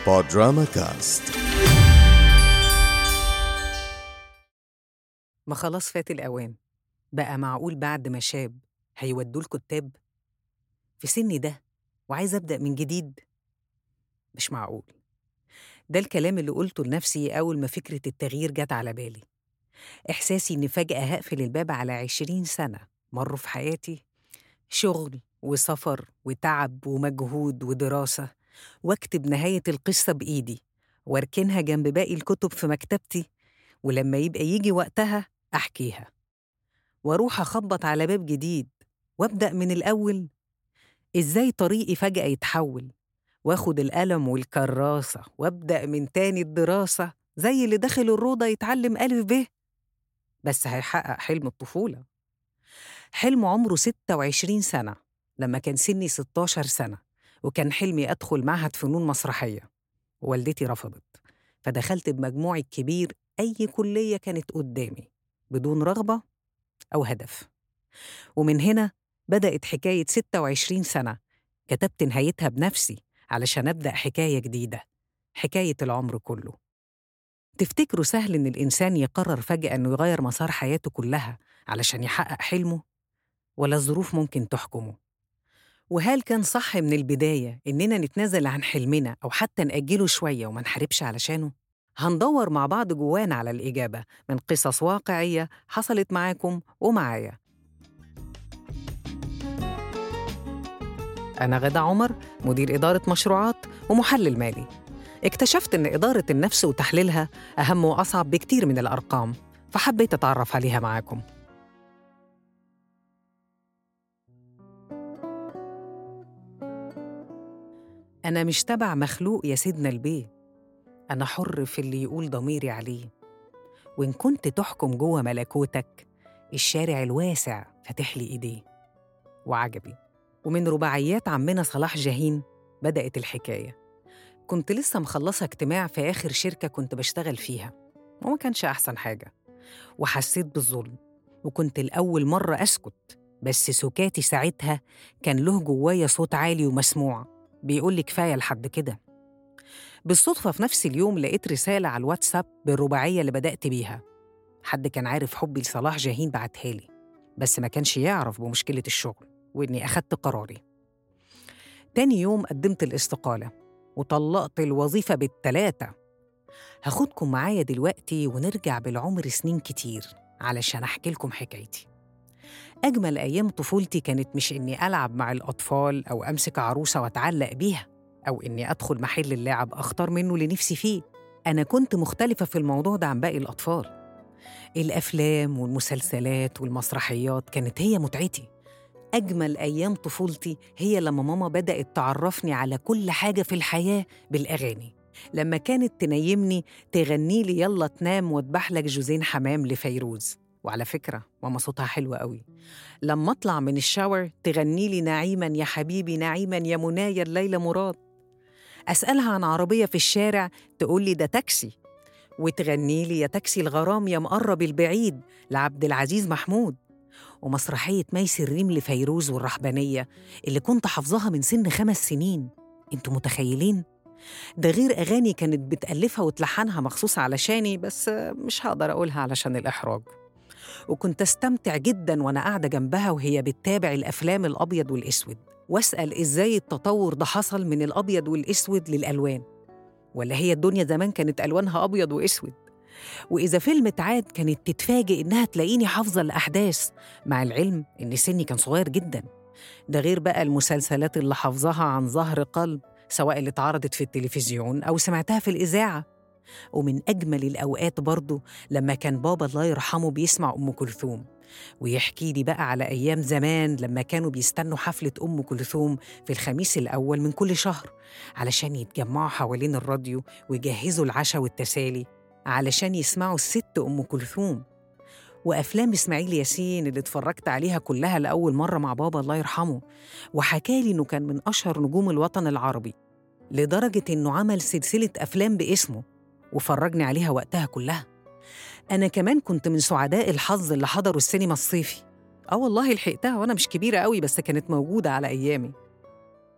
بودراما كاست ما خلاص فات الأوان بقى معقول بعد ما شاب هيودوا الكتاب في سني ده وعايز أبدأ من جديد مش معقول ده الكلام اللي قلته لنفسي أول ما فكرة التغيير جت على بالي إحساسي إن فجأة هقفل الباب على عشرين سنة مروا في حياتي شغل وسفر وتعب ومجهود ودراسة واكتب نهاية القصة بإيدي واركنها جنب باقي الكتب في مكتبتي ولما يبقى يجي وقتها أحكيها واروح أخبط على باب جديد وأبدأ من الأول إزاي طريقي فجأة يتحول واخد القلم والكراسة وأبدأ من تاني الدراسة زي اللي داخل الروضة يتعلم ألف ب بس هيحقق حلم الطفولة حلم عمره 26 سنة لما كان سني 16 سنة وكان حلمي أدخل معهد فنون مسرحية والدتي رفضت فدخلت بمجموعي الكبير أي كلية كانت قدامي بدون رغبة أو هدف ومن هنا بدأت حكاية 26 سنة كتبت نهايتها بنفسي علشان أبدأ حكاية جديدة حكاية العمر كله تفتكروا سهل إن الإنسان يقرر فجأة إنه يغير مسار حياته كلها علشان يحقق حلمه؟ ولا الظروف ممكن تحكمه؟ وهل كان صح من البداية إننا نتنازل عن حلمنا أو حتى نأجله شوية وما نحاربش علشانه؟ هندور مع بعض جوانا على الإجابة من قصص واقعية حصلت معاكم ومعايا أنا غدا عمر مدير إدارة مشروعات ومحلل مالي اكتشفت إن إدارة النفس وتحليلها أهم وأصعب بكتير من الأرقام فحبيت أتعرف عليها معاكم أنا مش تبع مخلوق يا سيدنا البيه أنا حر في اللي يقول ضميري عليه وإن كنت تحكم جوه ملكوتك الشارع الواسع فاتح لي إيديه وعجبي ومن رباعيات عمنا صلاح جاهين بدأت الحكاية كنت لسه مخلصة اجتماع في آخر شركة كنت بشتغل فيها وما كانش أحسن حاجة وحسيت بالظلم وكنت الأول مرة أسكت بس سكاتي ساعتها كان له جوايا صوت عالي ومسموع بيقول لي كفاية لحد كده بالصدفة في نفس اليوم لقيت رسالة على الواتساب بالرباعية اللي بدأت بيها حد كان عارف حبي لصلاح جاهين بعتها لي بس ما كانش يعرف بمشكلة الشغل وإني أخدت قراري تاني يوم قدمت الاستقالة وطلقت الوظيفة بالتلاتة هاخدكم معايا دلوقتي ونرجع بالعمر سنين كتير علشان أحكي لكم حكايتي أجمل أيام طفولتي كانت مش إني ألعب مع الأطفال أو أمسك عروسة وأتعلق بيها أو إني أدخل محل اللعب أختار منه اللي نفسي فيه أنا كنت مختلفة في الموضوع ده عن باقي الأطفال الأفلام والمسلسلات والمسرحيات كانت هي متعتي أجمل أيام طفولتي هي لما ماما بدأت تعرفني على كل حاجة في الحياة بالأغاني لما كانت تنيمني تغني لي يلا تنام واذبح لك جوزين حمام لفيروز وعلى فكرة ماما صوتها حلو قوي لما أطلع من الشاور تغني لي نعيما يا حبيبي نعيما يا منايا الليلة مراد أسألها عن عربية في الشارع تقول لي ده تاكسي وتغني لي يا تاكسي الغرام يا مقرب البعيد لعبد العزيز محمود ومسرحية ميس الريم لفيروز والرحبانية اللي كنت حافظاها من سن خمس سنين انتوا متخيلين؟ ده غير أغاني كانت بتألفها وتلحنها مخصوص علشاني بس مش هقدر أقولها علشان الإحراج وكنت أستمتع جدا وأنا قاعدة جنبها وهي بتتابع الأفلام الأبيض والأسود وأسأل إزاي التطور ده حصل من الأبيض والأسود للألوان ولا هي الدنيا زمان كانت ألوانها أبيض وأسود وإذا فيلم اتعاد كانت تتفاجئ إنها تلاقيني حافظة الأحداث مع العلم إن سني كان صغير جدا ده غير بقى المسلسلات اللي حافظاها عن ظهر قلب سواء اللي اتعرضت في التلفزيون أو سمعتها في الإذاعة ومن أجمل الأوقات برضو لما كان بابا الله يرحمه بيسمع أم كلثوم ويحكي لي بقى على أيام زمان لما كانوا بيستنوا حفلة أم كلثوم في الخميس الأول من كل شهر علشان يتجمعوا حوالين الراديو ويجهزوا العشاء والتسالي علشان يسمعوا الست أم كلثوم وأفلام إسماعيل ياسين اللي اتفرجت عليها كلها لأول مرة مع بابا الله يرحمه وحكالي إنه كان من أشهر نجوم الوطن العربي لدرجة إنه عمل سلسلة أفلام باسمه وفرجني عليها وقتها كلها أنا كمان كنت من سعداء الحظ اللي حضروا السينما الصيفي آه والله لحقتها وأنا مش كبيرة قوي بس كانت موجودة على أيامي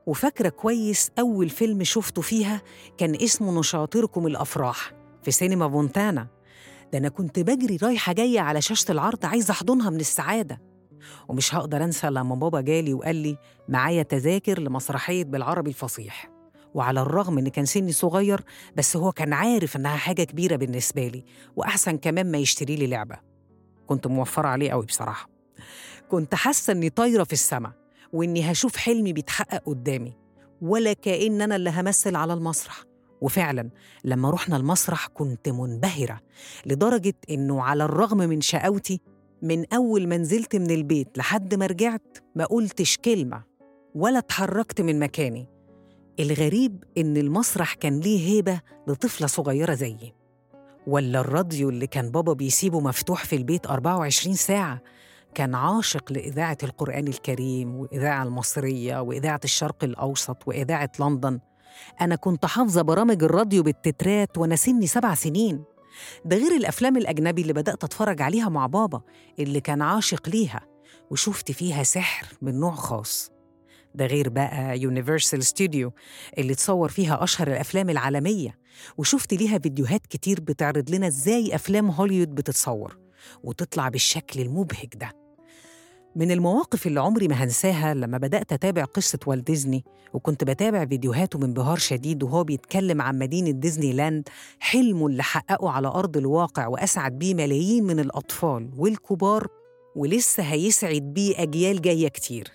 وفاكرة كويس أول فيلم شفته فيها كان اسمه نشاطركم الأفراح في سينما فونتانا ده أنا كنت بجري رايحة جاية على شاشة العرض عايزة أحضنها من السعادة ومش هقدر أنسى لما بابا جالي وقال لي معايا تذاكر لمسرحية بالعربي الفصيح وعلى الرغم إن كان سني صغير بس هو كان عارف إنها حاجة كبيرة بالنسبة لي وأحسن كمان ما يشتري لي لعبة كنت موفرة عليه قوي بصراحة كنت حاسة إني طايرة في السما وإني هشوف حلمي بيتحقق قدامي ولا كأن أنا اللي همثل على المسرح وفعلا لما رحنا المسرح كنت منبهرة لدرجة إنه على الرغم من شقاوتي من أول ما نزلت من البيت لحد ما رجعت ما قلتش كلمة ولا اتحركت من مكاني الغريب إن المسرح كان ليه هيبة لطفلة صغيرة زيي ولا الراديو اللي كان بابا بيسيبه مفتوح في البيت 24 ساعة كان عاشق لإذاعة القرآن الكريم وإذاعة المصرية وإذاعة الشرق الأوسط وإذاعة لندن أنا كنت حافظة برامج الراديو بالتترات وأنا سني سبع سنين ده غير الأفلام الأجنبي اللي بدأت أتفرج عليها مع بابا اللي كان عاشق ليها وشفت فيها سحر من نوع خاص ده غير بقى يونيفرسال ستوديو اللي تصور فيها أشهر الأفلام العالمية وشفت ليها فيديوهات كتير بتعرض لنا إزاي أفلام هوليوود بتتصور وتطلع بالشكل المبهج ده من المواقف اللي عمري ما هنساها لما بدأت أتابع قصة والت ديزني وكنت بتابع فيديوهاته بانبهار شديد وهو بيتكلم عن مدينة ديزني لاند حلمه اللي حققه على أرض الواقع وأسعد بيه ملايين من الأطفال والكبار ولسه هيسعد بيه أجيال جاية كتير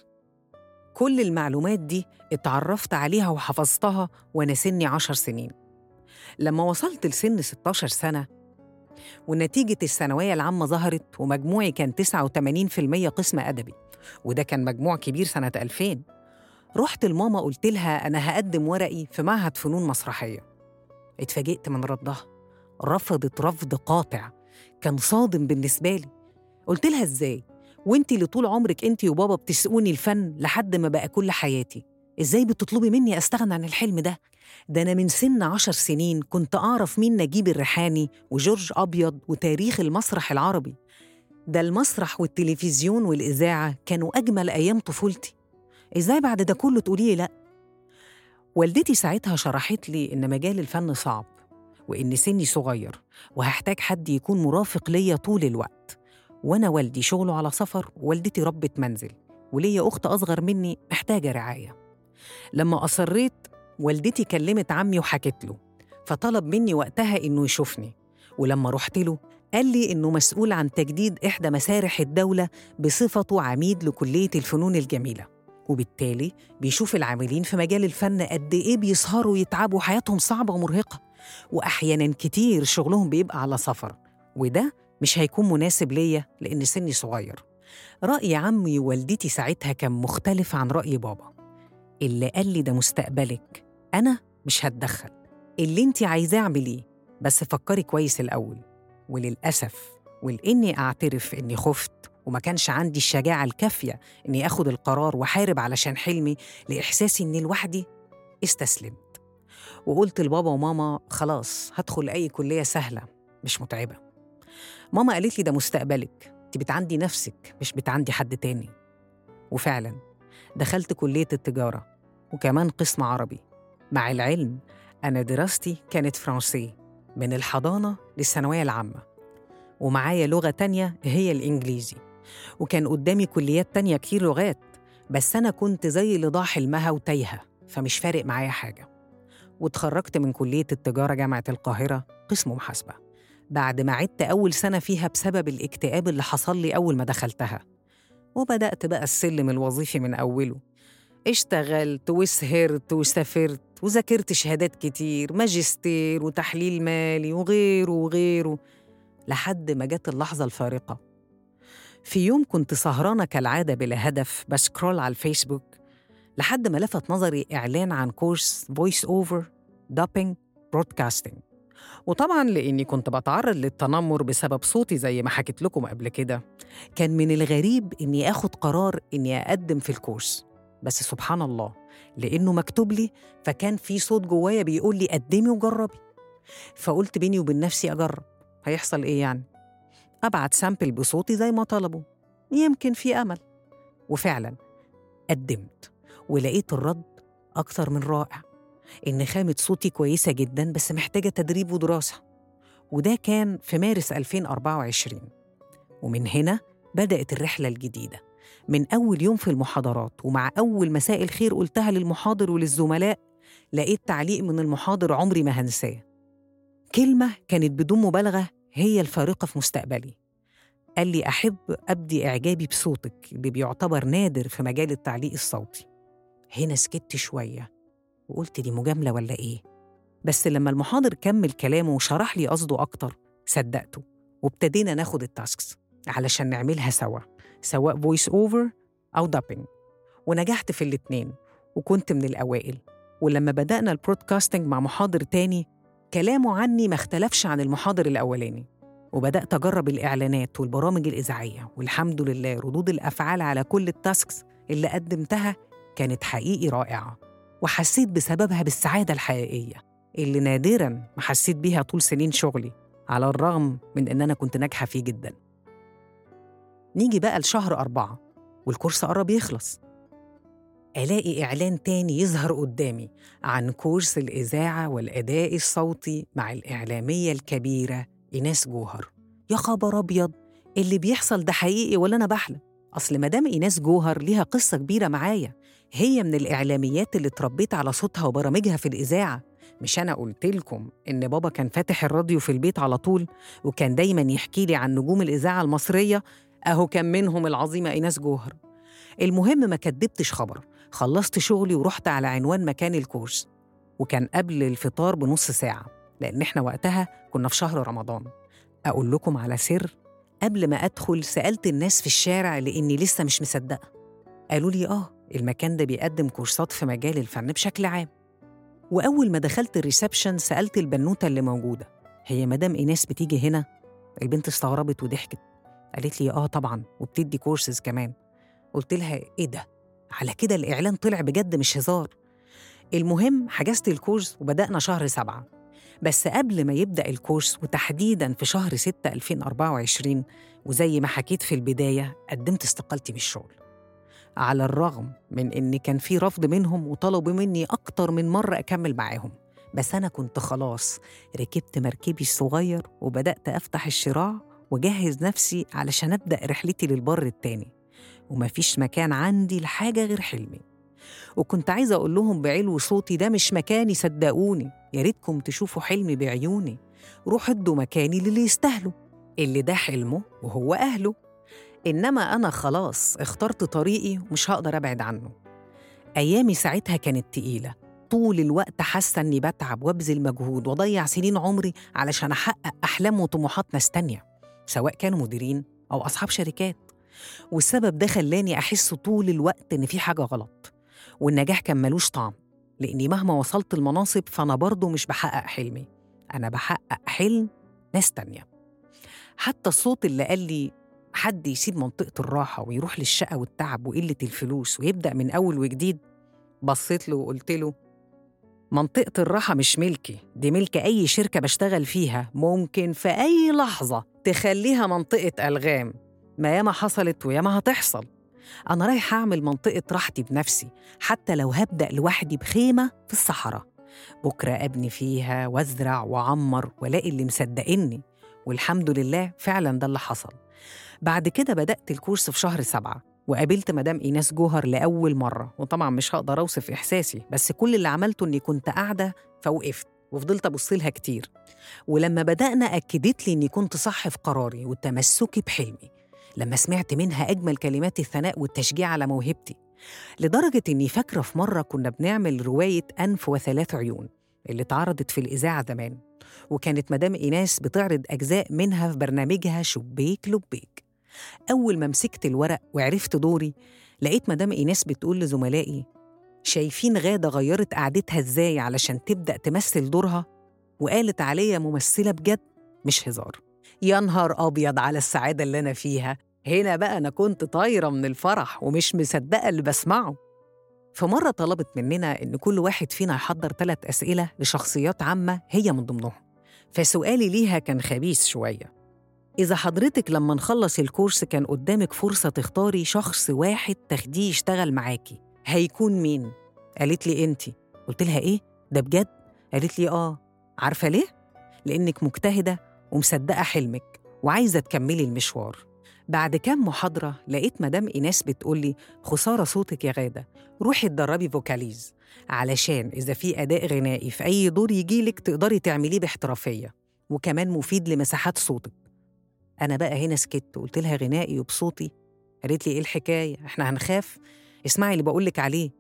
كل المعلومات دي اتعرفت عليها وحفظتها وأنا سني عشر سنين لما وصلت لسن 16 سنة ونتيجة الثانوية العامة ظهرت ومجموعي كان 89% قسم أدبي وده كان مجموع كبير سنة 2000 رحت لماما قلت لها أنا هقدم ورقي في معهد فنون مسرحية اتفاجئت من ردها رفضت رفض قاطع كان صادم بالنسبة لي قلت لها إزاي؟ وانتي اللي طول عمرك انتي وبابا بتسقوني الفن لحد ما بقى كل حياتي ازاي بتطلبي مني استغنى عن الحلم ده ده أنا من سن عشر سنين كنت أعرف مين نجيب الريحاني وجورج أبيض وتاريخ المسرح العربي ده المسرح والتلفزيون والإذاعة كانوا أجمل أيام طفولتي إزاي بعد ده كله تقولي لي لأ؟ والدتي ساعتها شرحت لي إن مجال الفن صعب وإن سني صغير وهحتاج حد يكون مرافق ليا طول الوقت وأنا والدي شغله على سفر ووالدتي ربة منزل وليا أخت أصغر مني محتاجة رعاية لما أصريت والدتي كلمت عمي وحكت له فطلب مني وقتها إنه يشوفني ولما رحت له قال لي إنه مسؤول عن تجديد إحدى مسارح الدولة بصفته عميد لكلية الفنون الجميلة وبالتالي بيشوف العاملين في مجال الفن قد إيه بيسهروا ويتعبوا حياتهم صعبة ومرهقة وأحيانا كتير شغلهم بيبقى على سفر وده مش هيكون مناسب ليا لأن سني صغير رأي عمي ووالدتي ساعتها كان مختلف عن رأي بابا اللي قال لي ده مستقبلك أنا مش هتدخل اللي انت عايزاه اعمليه بس فكري كويس الأول وللأسف ولإني أعترف إني خفت وما كانش عندي الشجاعة الكافية إني أخد القرار وحارب علشان حلمي لإحساسي إني لوحدي استسلمت وقلت لبابا وماما خلاص هدخل أي كلية سهلة مش متعبة ماما قالت لي ده مستقبلك انت بتعندي نفسك مش بتعندي حد تاني وفعلا دخلت كلية التجارة وكمان قسم عربي مع العلم أنا دراستي كانت فرنسي من الحضانة للثانوية العامة ومعايا لغة تانية هي الإنجليزي وكان قدامي كليات تانية كتير لغات بس أنا كنت زي اللي ضاع حلمها وتايهة فمش فارق معايا حاجة واتخرجت من كلية التجارة جامعة القاهرة قسم محاسبة بعد ما عدت أول سنة فيها بسبب الاكتئاب اللي حصل لي أول ما دخلتها وبدأت بقى السلم الوظيفي من أوله اشتغلت وسهرت وسافرت وذاكرت شهادات كتير ماجستير وتحليل مالي وغيره وغيره لحد ما جت اللحظة الفارقة في يوم كنت سهرانة كالعادة بلا هدف بسكرول على الفيسبوك لحد ما لفت نظري إعلان عن كورس فويس أوفر دابينج برودكاستنج وطبعا لاني كنت بتعرض للتنمر بسبب صوتي زي ما حكيت لكم قبل كده كان من الغريب اني اخد قرار اني اقدم في الكورس بس سبحان الله لانه مكتوب لي فكان في صوت جوايا بيقول لي قدمي وجربي فقلت بيني وبين نفسي اجرب هيحصل ايه يعني ابعت سامبل بصوتي زي ما طلبوا يمكن في امل وفعلا قدمت ولقيت الرد أكتر من رائع إن خامة صوتي كويسة جدا بس محتاجة تدريب ودراسة وده كان في مارس 2024 ومن هنا بدأت الرحلة الجديدة من أول يوم في المحاضرات ومع أول مساء الخير قلتها للمحاضر وللزملاء لقيت تعليق من المحاضر عمري ما هنساه كلمة كانت بدون مبالغة هي الفارقة في مستقبلي قال لي أحب أبدي إعجابي بصوتك اللي بيعتبر نادر في مجال التعليق الصوتي هنا سكت شوية وقلت دي مجاملة ولا إيه؟ بس لما المحاضر كمل كلامه وشرح لي قصده أكتر صدقته وابتدينا ناخد التاسكس علشان نعملها سوا سواء فويس أوفر أو دابينج ونجحت في الاتنين وكنت من الأوائل ولما بدأنا البرودكاستنج مع محاضر تاني كلامه عني ما اختلفش عن المحاضر الأولاني وبدأت أجرب الإعلانات والبرامج الإذاعية والحمد لله ردود الأفعال على كل التاسكس اللي قدمتها كانت حقيقي رائعة وحسيت بسببها بالسعادة الحقيقية اللي نادراً ما حسيت بيها طول سنين شغلي على الرغم من إن أنا كنت ناجحة فيه جداً نيجي بقى لشهر أربعة والكورس قرب يخلص ألاقي إعلان تاني يظهر قدامي عن كورس الإذاعة والأداء الصوتي مع الإعلامية الكبيرة إيناس جوهر يا خبر أبيض اللي بيحصل ده حقيقي ولا أنا بحلم أصل مدام إيناس جوهر ليها قصة كبيرة معايا هي من الإعلاميات اللي اتربيت على صوتها وبرامجها في الإذاعة مش أنا قلت لكم إن بابا كان فاتح الراديو في البيت على طول وكان دايما يحكي لي عن نجوم الإذاعة المصرية أهو كان منهم العظيمة إيناس جوهر المهم ما كدبتش خبر خلصت شغلي ورحت على عنوان مكان الكورس وكان قبل الفطار بنص ساعة لأن إحنا وقتها كنا في شهر رمضان أقول لكم على سر قبل ما أدخل سألت الناس في الشارع لأني لسه مش مصدقة قالوا لي آه المكان ده بيقدم كورسات في مجال الفن بشكل عام وأول ما دخلت الريسبشن سألت البنوتة اللي موجودة هي مدام إيناس بتيجي هنا البنت استغربت وضحكت قالت لي آه طبعا وبتدي كورسز كمان قلت لها إيه ده على كده الإعلان طلع بجد مش هزار المهم حجزت الكورس وبدأنا شهر سبعة بس قبل ما يبدأ الكورس وتحديداً في شهر ستة 2024 وزي ما حكيت في البداية قدمت استقالتي من الشغل على الرغم من إن كان في رفض منهم وطلبوا مني أكتر من مرة أكمل معاهم بس أنا كنت خلاص ركبت مركبي الصغير وبدأت أفتح الشراع وجهز نفسي علشان أبدأ رحلتي للبر التاني ومفيش مكان عندي لحاجة غير حلمي وكنت عايزة أقول لهم بعلو صوتي ده مش مكاني صدقوني يا ريتكم تشوفوا حلمي بعيوني روحوا ادوا مكاني للي يستاهلوا اللي ده حلمه وهو أهله إنما أنا خلاص اخترت طريقي ومش هقدر أبعد عنه أيامي ساعتها كانت تقيلة طول الوقت حاسة إني بتعب وابذل مجهود وأضيع سنين عمري علشان أحقق أحلام وطموحات ناس تانية سواء كانوا مديرين أو أصحاب شركات والسبب ده خلاني أحس طول الوقت إن في حاجة غلط والنجاح كان ملوش طعم لأني مهما وصلت المناصب فأنا برضه مش بحقق حلمي أنا بحقق حلم ناس تانية حتى الصوت اللي قال لي حد يسيب منطقة الراحة ويروح للشقة والتعب وقلة الفلوس ويبدأ من أول وجديد بصيت له وقلت له منطقة الراحة مش ملكي دي ملك أي شركة بشتغل فيها ممكن في أي لحظة تخليها منطقة ألغام ما ياما حصلت وياما هتحصل أنا رايح أعمل منطقة راحتي بنفسي حتى لو هبدأ لوحدي بخيمة في الصحراء بكرة أبني فيها وأزرع وأعمر وألاقي اللي مصدقني والحمد لله فعلا ده اللي حصل بعد كده بدأت الكورس في شهر سبعة وقابلت مدام إيناس جوهر لأول مرة وطبعا مش هقدر أوصف إحساسي بس كل اللي عملته إني كنت قاعدة فوقفت وفضلت أبص لها كتير ولما بدأنا أكدت لي إني كنت صح في قراري وتمسكي بحلمي لما سمعت منها أجمل كلمات الثناء والتشجيع على موهبتي لدرجة إني فاكرة في مرة كنا بنعمل رواية أنف وثلاث عيون اللي اتعرضت في الإذاعة زمان وكانت مدام إيناس بتعرض أجزاء منها في برنامجها شبيك لبيك أول ما مسكت الورق وعرفت دوري لقيت مدام إيناس بتقول لزملائي شايفين غادة غيرت قعدتها إزاي علشان تبدأ تمثل دورها وقالت عليا ممثلة بجد مش هزار يا نهار أبيض على السعادة اللي أنا فيها هنا بقى أنا كنت طايرة من الفرح ومش مصدقة اللي بسمعه فمرة طلبت مننا إن كل واحد فينا يحضر ثلاث أسئلة لشخصيات عامة هي من ضمنهم فسؤالي ليها كان خبيث شوية إذا حضرتك لما نخلص الكورس كان قدامك فرصة تختاري شخص واحد تاخديه يشتغل معاكي هيكون مين؟ قالت لي انت قلت لها ايه ده بجد قالت لي اه عارفه ليه لانك مجتهده ومصدقه حلمك وعايزه تكملي المشوار بعد كام محاضرة لقيت مدام إيناس بتقول لي خسارة صوتك يا غادة روحي اتدربي فوكاليز علشان إذا في أداء غنائي في أي دور يجيلك تقدري تعمليه باحترافية وكمان مفيد لمساحات صوتك أنا بقى هنا سكت قلت لها غنائي وبصوتي قالت لي إيه الحكاية إحنا هنخاف اسمعي اللي بقولك عليه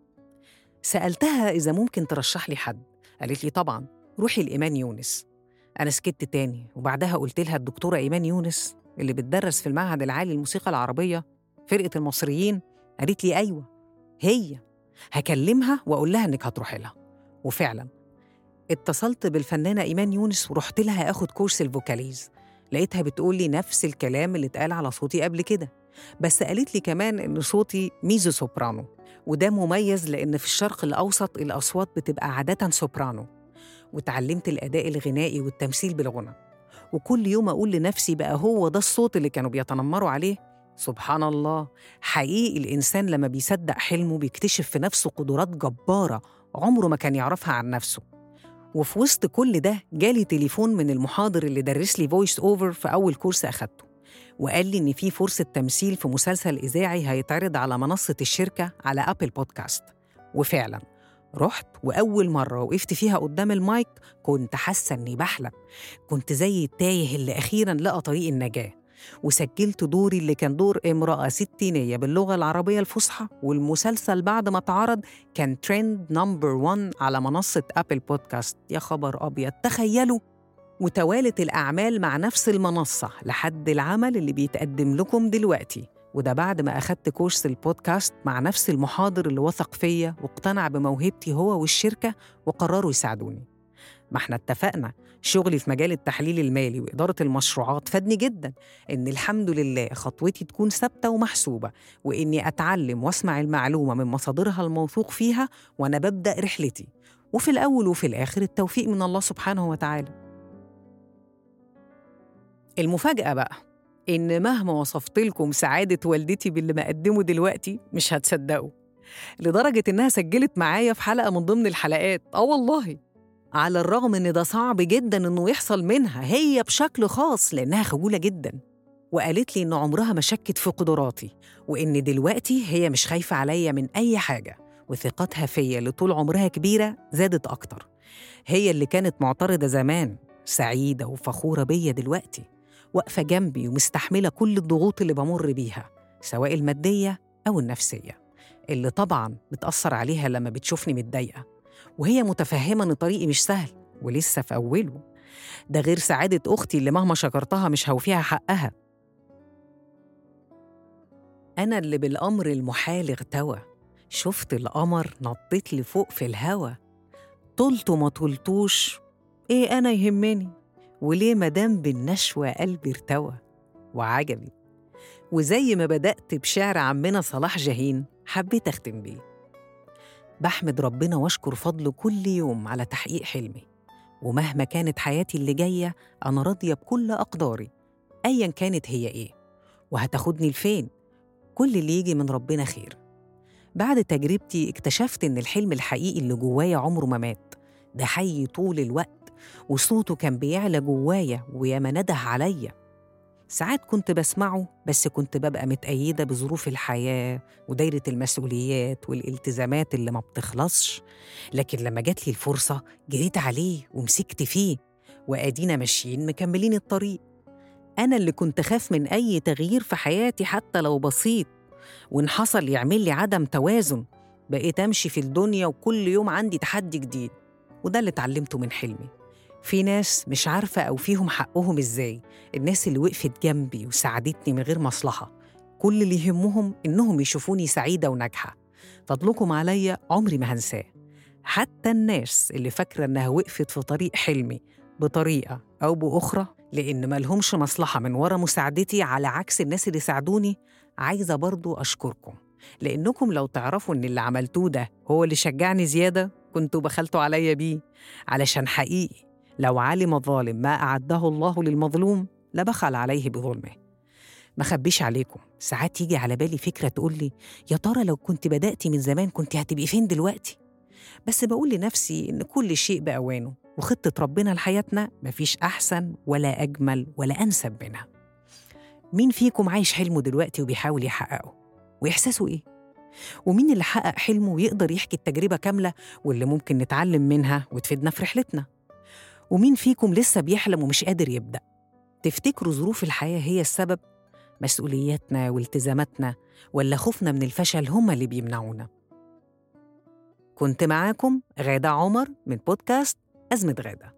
سألتها إذا ممكن ترشح لي حد قالت لي طبعا روحي لإيمان يونس أنا سكت تاني وبعدها قلت لها الدكتورة إيمان يونس اللي بتدرس في المعهد العالي للموسيقى العربية فرقة المصريين قالت لي أيوة هي هكلمها وأقول لها إنك هتروحي لها وفعلا اتصلت بالفنانة إيمان يونس ورحت لها آخد كورس الفوكاليز لقيتها بتقول لي نفس الكلام اللي اتقال على صوتي قبل كده بس قالت لي كمان إن صوتي ميزو سوبرانو وده مميز لأن في الشرق الأوسط الأصوات بتبقى عادة سوبرانو وتعلمت الأداء الغنائي والتمثيل بالغنى وكل يوم أقول لنفسي بقى هو ده الصوت اللي كانوا بيتنمروا عليه سبحان الله حقيقي الإنسان لما بيصدق حلمه بيكتشف في نفسه قدرات جبارة عمره ما كان يعرفها عن نفسه وفي وسط كل ده جالي تليفون من المحاضر اللي درس لي فويس اوفر في أول كورس أخدته وقال لي إن في فرصة تمثيل في مسلسل إذاعي هيتعرض على منصة الشركة على أبل بودكاست وفعلا رحت وأول مرة وقفت فيها قدام المايك كنت حاسة إني بحلم كنت زي التايه اللي أخيرا لقى طريق النجاة وسجلت دوري اللي كان دور امرأة ستينية باللغة العربية الفصحى والمسلسل بعد ما اتعرض كان ترند نمبر 1 على منصة أبل بودكاست يا خبر أبيض تخيلوا وتوالت الأعمال مع نفس المنصة لحد العمل اللي بيتقدم لكم دلوقتي وده بعد ما أخدت كورس البودكاست مع نفس المحاضر اللي وثق فيا واقتنع بموهبتي هو والشركة وقرروا يساعدوني ما احنا اتفقنا شغلي في مجال التحليل المالي وإدارة المشروعات فادني جدا إن الحمد لله خطوتي تكون ثابتة ومحسوبة وإني أتعلم وأسمع المعلومة من مصادرها الموثوق فيها وأنا ببدأ رحلتي وفي الأول وفي الآخر التوفيق من الله سبحانه وتعالى المفاجأة بقى إن مهما وصفت لكم سعادة والدتي باللي مقدمه دلوقتي مش هتصدقوا لدرجة إنها سجلت معايا في حلقة من ضمن الحلقات آه والله على الرغم إن ده صعب جدا إنه يحصل منها هي بشكل خاص لأنها خجولة جدا وقالت لي إن عمرها ما شكت في قدراتي وإن دلوقتي هي مش خايفة عليا من أي حاجة وثقتها فيا اللي طول عمرها كبيرة زادت أكتر هي اللي كانت معترضة زمان سعيدة وفخورة بيا دلوقتي واقفة جنبي ومستحملة كل الضغوط اللي بمر بيها سواء المادية أو النفسية اللي طبعا بتأثر عليها لما بتشوفني متضايقة وهي متفهمة إن طريقي مش سهل ولسه في أوله ده غير سعادة أختي اللي مهما شكرتها مش هوفيها حقها أنا اللي بالأمر المحال اغتوى شفت القمر نطيت لفوق في الهوا طلته ما طلتوش إيه أنا يهمني وليه مدام بالنشوة قلبي ارتوى وعجبي وزي ما بدأت بشعر عمنا صلاح جاهين حبيت أختم بيه بحمد ربنا واشكر فضله كل يوم على تحقيق حلمي ومهما كانت حياتي اللي جاية أنا راضية بكل أقداري أيا كانت هي إيه وهتاخدني لفين كل اللي يجي من ربنا خير بعد تجربتي اكتشفت إن الحلم الحقيقي اللي جوايا عمره ما مات ده حي طول الوقت وصوته كان بيعلى جوايا وياما نده عليا ساعات كنت بسمعه بس كنت ببقى متأيدة بظروف الحياة ودايرة المسؤوليات والالتزامات اللي ما بتخلصش لكن لما جات لي الفرصة جريت عليه ومسكت فيه وأدينا ماشيين مكملين الطريق أنا اللي كنت خاف من أي تغيير في حياتي حتى لو بسيط وإن حصل يعمل لي عدم توازن بقيت أمشي في الدنيا وكل يوم عندي تحدي جديد وده اللي اتعلمته من حلمي في ناس مش عارفة أو فيهم حقهم إزاي الناس اللي وقفت جنبي وساعدتني من غير مصلحة كل اللي يهمهم إنهم يشوفوني سعيدة وناجحة فضلكم عليا عمري ما هنساه حتى الناس اللي فاكرة إنها وقفت في طريق حلمي بطريقة أو بأخرى لأن ملهمش مصلحة من ورا مساعدتي على عكس الناس اللي ساعدوني عايزة برضو أشكركم لأنكم لو تعرفوا إن اللي عملتوه ده هو اللي شجعني زيادة كنتوا بخلتوا عليا بيه علشان حقيقي لو علم الظالم ما أعده الله للمظلوم لبخل عليه بظلمه ما خبيش عليكم ساعات يجي على بالي فكرة تقول لي يا ترى لو كنت بدأتي من زمان كنت هتبقي فين دلوقتي بس بقول لنفسي إن كل شيء بأوانه وخطة ربنا لحياتنا مفيش أحسن ولا أجمل ولا أنسب منها مين فيكم عايش حلمه دلوقتي وبيحاول يحققه؟ وإحساسه إيه؟ ومين اللي حقق حلمه ويقدر يحكي التجربة كاملة واللي ممكن نتعلم منها وتفيدنا في رحلتنا؟ ومين فيكم لسه بيحلم ومش قادر يبدأ؟ تفتكروا ظروف الحياة هي السبب؟ مسؤولياتنا والتزاماتنا ولا خوفنا من الفشل هما اللي بيمنعونا؟ كنت معاكم غادة عمر من بودكاست أزمة غادة